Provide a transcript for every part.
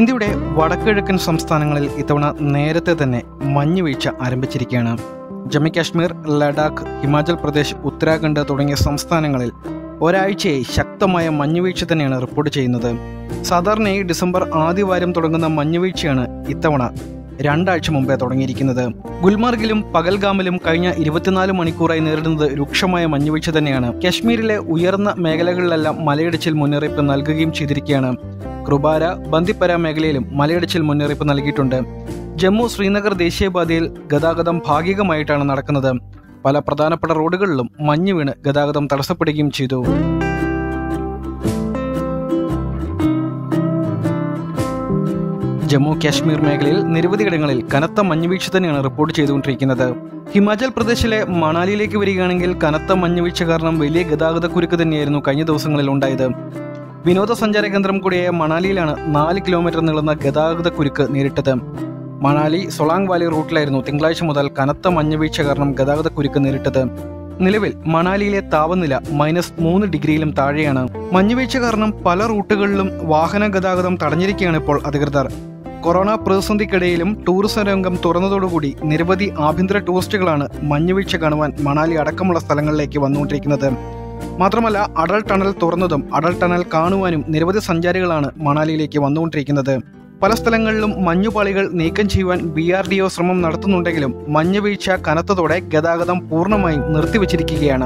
ഇന്ത്യയുടെ വടക്കിഴക്കൻ സംസ്ഥാനങ്ങളിൽ ഇത്തവണ നേരത്തെ തന്നെ മഞ്ഞുവീഴ്ച ആരംഭിച്ചിരിക്കുകയാണ് ജമ്മു കാശ്മീർ ലഡാക്ക് ഹിമാചൽ പ്രദേശ് ഉത്തരാഖണ്ഡ് തുടങ്ങിയ സംസ്ഥാനങ്ങളിൽ ഒരാഴ്ചയായി ശക്തമായ മഞ്ഞുവീഴ്ച തന്നെയാണ് റിപ്പോർട്ട് ചെയ്യുന്നത് സാധാരണയായി ഡിസംബർ ആദ്യവാരം തുടങ്ങുന്ന മഞ്ഞുവീഴ്ചയാണ് ഇത്തവണ രണ്ടാഴ്ച മുമ്പേ തുടങ്ങിയിരിക്കുന്നത് ഗുൽമാർഗിലും പകൽഗാമിലും കഴിഞ്ഞ ഇരുപത്തിനാല് മണിക്കൂറായി നേരിടുന്നത് രൂക്ഷമായ മഞ്ഞുവീഴ്ച തന്നെയാണ് കശ്മീരിലെ ഉയർന്ന മേഖലകളിലെല്ലാം മലയിടിച്ചിൽ മുന്നറിയിപ്പ് നൽകുകയും ചെയ്തിരിക്കുകയാണ് കൃപാര ബന്ദിപ്പര മേഖലയിലും മലയിടിച്ചിൽ മുന്നറിയിപ്പ് നൽകിയിട്ടുണ്ട് ജമ്മു ശ്രീനഗർ ദേശീയപാതയിൽ ഗതാഗതം ഭാഗികമായിട്ടാണ് നടക്കുന്നത് പല പ്രധാനപ്പെട്ട റോഡുകളിലും മഞ്ഞ് വീണ് ഗതാഗതം തടസ്സപ്പെടുകയും ചെയ്തു ജമ്മു കാശ്മീർ മേഖലയിൽ നിരവധിയിടങ്ങളിൽ കനത്ത മഞ്ഞുവീഴ്ച തന്നെയാണ് റിപ്പോർട്ട് ചെയ്തുകൊണ്ടിരിക്കുന്നത് ഹിമാചൽ പ്രദേശിലെ മണാലിയിലേക്ക് വരികയാണെങ്കിൽ കനത്ത മഞ്ഞുവീഴ്ച കാരണം വലിയ ഗതാഗത കുരുക്ക് തന്നെയായിരുന്നു കഴിഞ്ഞ ദിവസങ്ങളിൽ ഉണ്ടായത് വിനോദസഞ്ചാര കേന്ദ്രം കൂടിയായ മണാലിയിലാണ് നാല് കിലോമീറ്റർ നീളുന്ന ഗതാഗത കുരുക്ക് നേരിട്ടത് മണാലി സൊളാങ് വാലി റൂട്ടിലായിരുന്നു തിങ്കളാഴ്ച മുതൽ കനത്ത മഞ്ഞുവീഴ്ച കാരണം ഗതാഗത കുരുക്ക് നേരിട്ടത് നിലവിൽ മണാലിയിലെ താപനില മൈനസ് മൂന്ന് ഡിഗ്രിയിലും താഴെയാണ് മഞ്ഞുവീഴ്ച കാരണം പല റൂട്ടുകളിലും വാഹന ഗതാഗതം തടഞ്ഞിരിക്കുകയാണ് ഇപ്പോൾ അധികൃതർ കൊറോണ പ്രതിസന്ധിക്കിടയിലും ടൂറിസം രംഗം തുറന്നതോടുകൂടി നിരവധി ആഭ്യന്തര ടൂറിസ്റ്റുകളാണ് മഞ്ഞുവീഴ്ച കാണുവാൻ മണാലി അടക്കമുള്ള സ്ഥലങ്ങളിലേക്ക് വന്നുകൊണ്ടിരിക്കുന്നത് മാത്രമല്ല അടൽ ടണൽ തുറന്നതും അടൽ ടണൽ കാണുവാനും നിരവധി സഞ്ചാരികളാണ് മണാലിയിലേക്ക് വന്നുകൊണ്ടിരിക്കുന്നത് പല സ്ഥലങ്ങളിലും മഞ്ഞുപാളികൾ നീക്കം ചെയ്യുവാൻ ബി ആർ ഡി ഒ ശ്രമം നടത്തുന്നുണ്ടെങ്കിലും മഞ്ഞുവീഴ്ച കനത്തതോടെ ഗതാഗതം പൂർണ്ണമായും നിർത്തിവച്ചിരിക്കുകയാണ്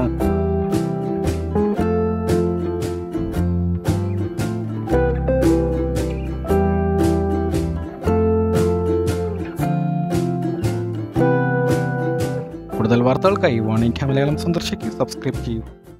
കൂടുതൽ വാർത്തകൾക്കായി വൺ ഇന്ത്യ മലയാളം സന്ദർശിക്കുക സബ്സ്ക്രൈബ് ചെയ്യൂ